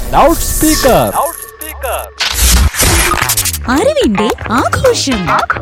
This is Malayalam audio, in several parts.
ലൗഡ് സ്പീക്കർ അറിവിന്റെ ആഘോഷം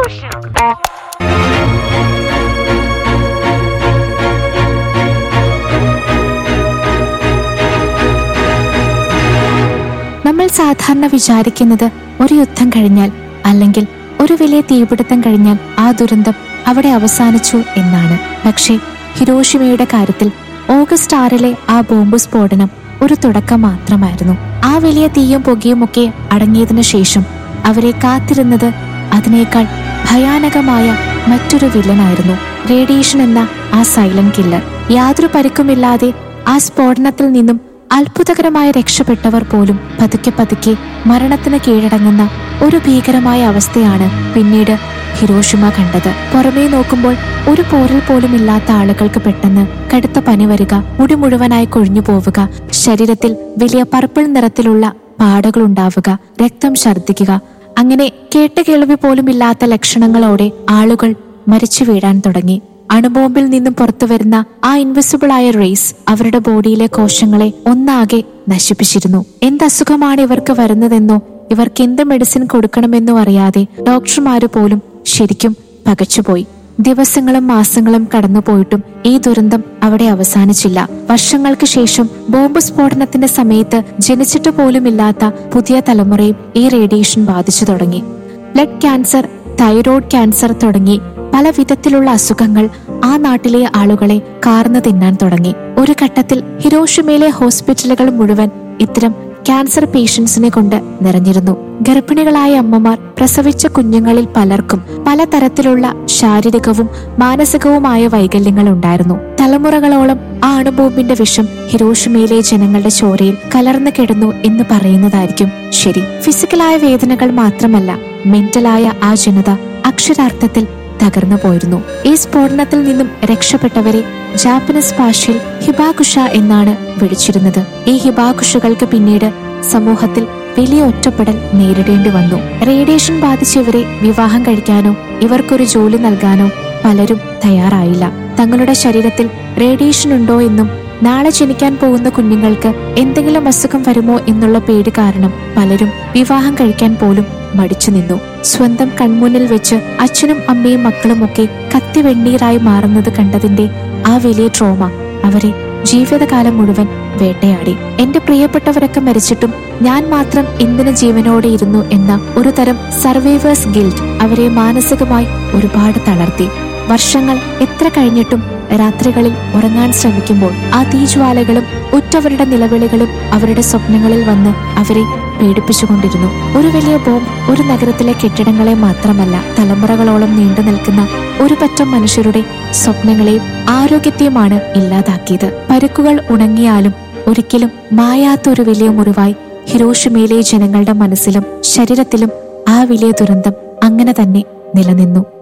നമ്മൾ സാധാരണ വിചാരിക്കുന്നത് ഒരു യുദ്ധം കഴിഞ്ഞാൽ അല്ലെങ്കിൽ ഒരു വലിയ തീപിടുത്തം കഴിഞ്ഞാൽ ആ ദുരന്തം അവിടെ അവസാനിച്ചു എന്നാണ് പക്ഷേ ഹിരോഷിമയുടെ കാര്യത്തിൽ ഓഗസ്റ്റ് ആറിലെ ആ ബോംബ് സ്ഫോടനം ഒരു തുടക്കം മാത്രമായിരുന്നു ആ വലിയ തീയും പുകയും ഒക്കെ അടങ്ങിയതിനു ശേഷം അവരെ കാത്തിരുന്നത് അതിനേക്കാൾ ഭയാനകമായ മറ്റൊരു വില്ലനായിരുന്നു റേഡിയേഷൻ എന്ന ആ സൈലന്റ് കില്ലർ യാതൊരു പരിക്കുമില്ലാതെ ആ സ്ഫോടനത്തിൽ നിന്നും അത്ഭുതകരമായി രക്ഷപ്പെട്ടവർ പോലും പതുക്കെ പതുക്കെ മരണത്തിന് കീഴടങ്ങുന്ന ഒരു ഭീകരമായ അവസ്ഥയാണ് പിന്നീട് ഹിരോഷിമ കണ്ടത് പുറമേ നോക്കുമ്പോൾ ഒരു പോരൽ പോലും ഇല്ലാത്ത ആളുകൾക്ക് പെട്ടെന്ന് കടുത്ത പനി വരിക മുടി മുഴുവനായി കൊഴിഞ്ഞു പോവുക ശരീരത്തിൽ വലിയ പർപ്പിൾ നിറത്തിലുള്ള പാടകൾ ഉണ്ടാവുക രക്തം ഛർദ്ദിക്കുക അങ്ങനെ കേട്ട് കേൾവി പോലും ഇല്ലാത്ത ലക്ഷണങ്ങളോടെ ആളുകൾ മരിച്ചു വീഴാൻ തുടങ്ങി അണുബോംബിൽ നിന്നും പുറത്തുവരുന്ന ആ ഇൻവിസിബിൾ ആയ റേസ് അവരുടെ ബോഡിയിലെ കോശങ്ങളെ ഒന്നാകെ നശിപ്പിച്ചിരുന്നു എന്തസുഖമാണ് ഇവർക്ക് വരുന്നതെന്നോ ഇവർക്ക് എന്ത് മെഡിസിൻ കൊടുക്കണമെന്നോ അറിയാതെ ഡോക്ടർമാര് പോലും ശരിക്കും പകച്ചുപോയി ദിവസങ്ങളും മാസങ്ങളും കടന്നുപോയിട്ടും ഈ ദുരന്തം അവിടെ അവസാനിച്ചില്ല വർഷങ്ങൾക്ക് ശേഷം ബോംബ് സ്ഫോടനത്തിന്റെ സമയത്ത് ജനിച്ചിട്ട് പോലുമില്ലാത്ത പുതിയ തലമുറയും ഈ റേഡിയേഷൻ ബാധിച്ചു തുടങ്ങി ബ്ലഡ് ക്യാൻസർ തൈറോയ്ഡ് ക്യാൻസർ തുടങ്ങി പല വിധത്തിലുള്ള അസുഖങ്ങൾ ആ നാട്ടിലെ ആളുകളെ കാർന്നു തിന്നാൻ തുടങ്ങി ഒരു ഘട്ടത്തിൽ ഹിരോഷിമയിലെ ഹോസ്പിറ്റലുകൾ മുഴുവൻ ഇത്തരം ക്യാൻസർ പേഷ്യൻസിനെ കൊണ്ട് നിറഞ്ഞിരുന്നു ഗർഭിണികളായ അമ്മമാർ പ്രസവിച്ച കുഞ്ഞുങ്ങളിൽ പലർക്കും പലതരത്തിലുള്ള ശാരീരികവും മാനസികവുമായ വൈകല്യങ്ങൾ ഉണ്ടായിരുന്നു തലമുറകളോളം ആ അണുബോംബിന്റെ വിഷം ഹിരോഷിമയിലെ ജനങ്ങളുടെ ചോരയിൽ കലർന്നു കിടന്നു എന്ന് പറയുന്നതായിരിക്കും ശരി ഫിസിക്കലായ വേദനകൾ മാത്രമല്ല മെന്റലായ ആ ജനത അക്ഷരാർത്ഥത്തിൽ തകർന്നു പോയിരുന്നു ഈ സ്ഫോടനത്തിൽ നിന്നും രക്ഷപ്പെട്ടവരെ ജാപ്പനീസ് ഭാഷയിൽ ഹിബാകുഷ എന്നാണ് വിളിച്ചിരുന്നത് ഈ ഹിബാകുഷകൾക്ക് പിന്നീട് സമൂഹത്തിൽ വലിയ ഒറ്റപ്പെടൽ നേരിടേണ്ടി വന്നു റേഡിയേഷൻ ബാധിച്ച ഇവരെ വിവാഹം കഴിക്കാനോ ഇവർക്കൊരു ജോലി നൽകാനോ പലരും തയ്യാറായില്ല തങ്ങളുടെ ശരീരത്തിൽ റേഡിയേഷൻ ഉണ്ടോ എന്നും നാളെ ജനിക്കാൻ പോകുന്ന കുഞ്ഞുങ്ങൾക്ക് എന്തെങ്കിലും അസുഖം വരുമോ എന്നുള്ള പേടി കാരണം പലരും വിവാഹം കഴിക്കാൻ പോലും മടിച്ചു നിന്നു സ്വന്തം കൺമുന്നിൽ വെച്ച് അച്ഛനും അമ്മയും മക്കളുമൊക്കെ കത്തി വെണ്ണീറായി മാറുന്നത് കണ്ടതിന്റെ ആ വലിയ ട്രോമ അവരെ ജീവിതകാലം മുഴുവൻ വേട്ടയാടി എന്റെ പ്രിയപ്പെട്ടവരൊക്കെ മരിച്ചിട്ടും ഞാൻ മാത്രം എന്തിനു ജീവനോടെ ഇരുന്നു എന്ന ഒരു തരം സർവൈവേഴ്സ് ഗിൽഡ് അവരെ മാനസികമായി ഒരുപാട് തളർത്തി വർഷങ്ങൾ എത്ര കഴിഞ്ഞിട്ടും രാത്രികളിൽ ഉറങ്ങാൻ ശ്രമിക്കുമ്പോൾ ആ തീജ്വാലകളും ഉറ്റവരുടെ നിലവിളികളും അവരുടെ സ്വപ്നങ്ങളിൽ വന്ന് അവരെ പേടിപ്പിച്ചുകൊണ്ടിരുന്നു ഒരു വലിയ ബോംബ് ഒരു നഗരത്തിലെ കെട്ടിടങ്ങളെ മാത്രമല്ല തലമുറകളോളം നീണ്ടു നിൽക്കുന്ന ഒരു പറ്റം മനുഷ്യരുടെ സ്വപ്നങ്ങളെയും ആരോഗ്യത്തെയുമാണ് ഇല്ലാതാക്കിയത് പരുക്കുകൾ ഉണങ്ങിയാലും ഒരിക്കലും മായാത്ത ഒരു വലിയ മുറിവായി ഹിരോഷിമയിലെ ജനങ്ങളുടെ മനസ്സിലും ശരീരത്തിലും ആ വലിയ ദുരന്തം അങ്ങനെ തന്നെ നിലനിന്നു